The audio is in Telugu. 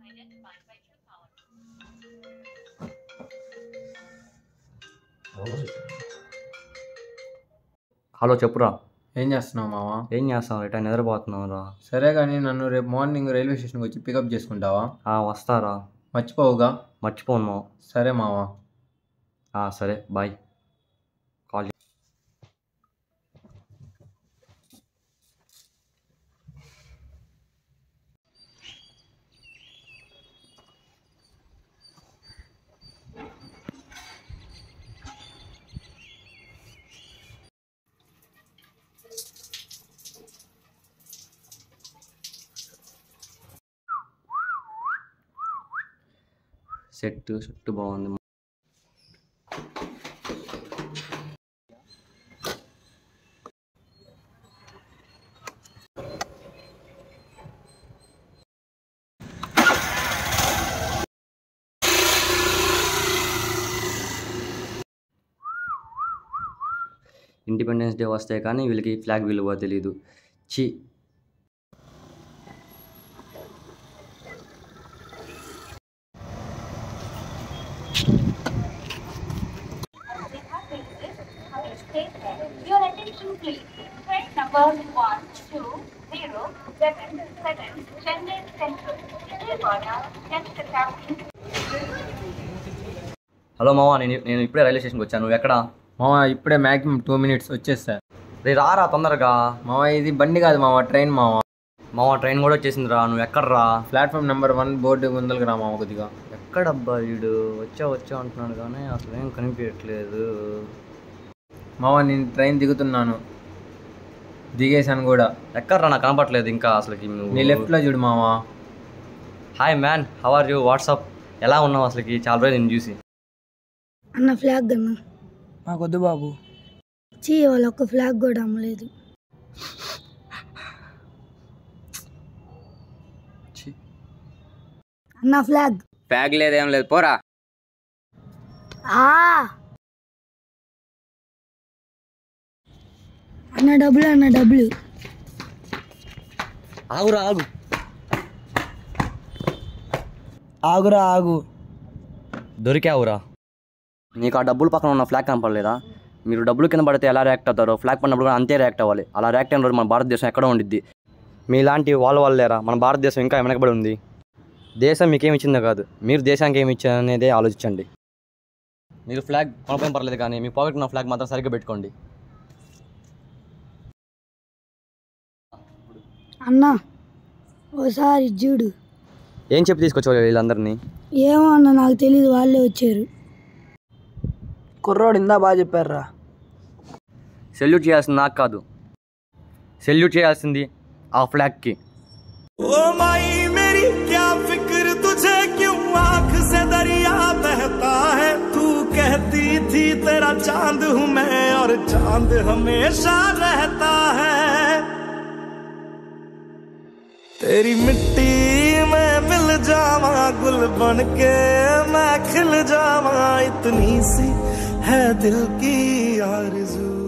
హలో చెప్పురా ఏం చేస్తున్నావు మావా ఏం చేస్తావు రిటర్న్ నిద్రపోతున్నావు రా సరే కానీ నన్ను రేపు మార్నింగ్ రైల్వే స్టేషన్కి వచ్చి పికప్ చేసుకుంటావా ఆ, వస్తారా మర్చిపోవుగా మర్చిపోను మావ. సరే మావా ఆ సరే బాయ్ కాల్ చే- సెట్ సెట్ బాగుంది ఇండిపెండెన్స్ డే వస్తే కానీ వీళ్ళకి ఫ్లాగ్ విలువ తెలీదు చి Your attention please. Train number one two zero seven seven Chennai Central. Vijayawada next station. Hello మావా నేను నేను ఇప్పుడే రైల్వే స్టేషన్కి వచ్చాను నువ్వు ఎక్కడ మావా ఇప్పుడే మ్యాక్సిమం టూ మినిట్స్ వచ్చేస్తా రే రారా తొందరగా మావా ఇది బండి కాదు మావా ట్రైన్ మావా మావా ట్రైన్ కూడా వచ్చేసింది రా నువ్వు ఎక్కడరా ప్లాట్ఫామ్ నెంబర్ వన్ బోర్డు ముందలకి రా మావా కొద్దిగా ఎక్కడబ్బా వీడు వచ్చా వచ్చా అంటున్నాడు కానీ అసలు ఏం కనిపించట్లేదు మావా నేను ట్రైన్ దిగుతున్నాను దిగేశాను కూడా ఎక్కడరా నాకు కనపట్లేదు ఇంకా అసలుకి నువ్వు నీ లెఫ్ట్లో చూడు మావా hi man how are you what's up ఎలా ఉన్నావు అసలుకి చాలా రోజులు నేను చూసి అన్న ఫ్లాగ్ అన్న మాకొద్దు బాబు చీ వాళ్ళ ఒక్క ఫ్లాగ్ కూడా అమ్మలేదు అన్న ఫ్లాగ్ బ్యాగ్ లేదేం లేదు పోరా ఆ అన్న డబ్బులు అన్న డబ్బులు ఆగురా ఆగు ఆగురా ఆగు దొరికావురా నీకు ఆ డబ్బులు పక్కన ఉన్న ఫ్లాగ్ కనపడలేదా మీరు డబ్బులు కింద పడితే ఎలా రియాక్ట్ అవుతారో ఫ్లాగ్ పడినప్పుడు కూడా అంతే రియాక్ట్ అవ్వాలి అలా రియాక్ట్ అయిన రోజు మన భారతదేశం ఎక్కడ ఉండిద్ది మీలాంటి వాళ్ళ వల్లేరా మన భారతదేశం ఇంకా వెనకబడి ఉంది దేశం మీకేమి ఇచ్చిందో కాదు మీరు దేశానికి ఏమి ఇచ్చారనేదే ఆలోచించండి మీరు ఫ్లాగ్ కొనపేం పర్లేదు కానీ మీ పాకెట్ ఉన్న ఫ్లాగ్ మాత్రం సరిగ్గా పెట్టుకోండి అన్న ఓసారి చూడు ఏం చెప్పి తీసుకొచ్చేవాళ్ళు వీళ్ళందరినీ ఏమో అన్న నాకు తెలియదు వాళ్ళే వచ్చారు కుర్రోడు ఇందా బాగా చెప్పారా సెల్యూట్ చేయాల్సింది నాకు కాదు సెల్యూట్ చేయాల్సింది ఆ ఫ్లాగ్కి ओ माई मेरी क्या फिक्र तुझे क्यों आंख से दरिया बहता है तू कहती थी तेरा चांद हूँ मैं और चांद हमेशा रहता है तेरी मिट्टी में मिल जावा गुल बन के मैं खिल जावा इतनी सी है दिल की आरज़ू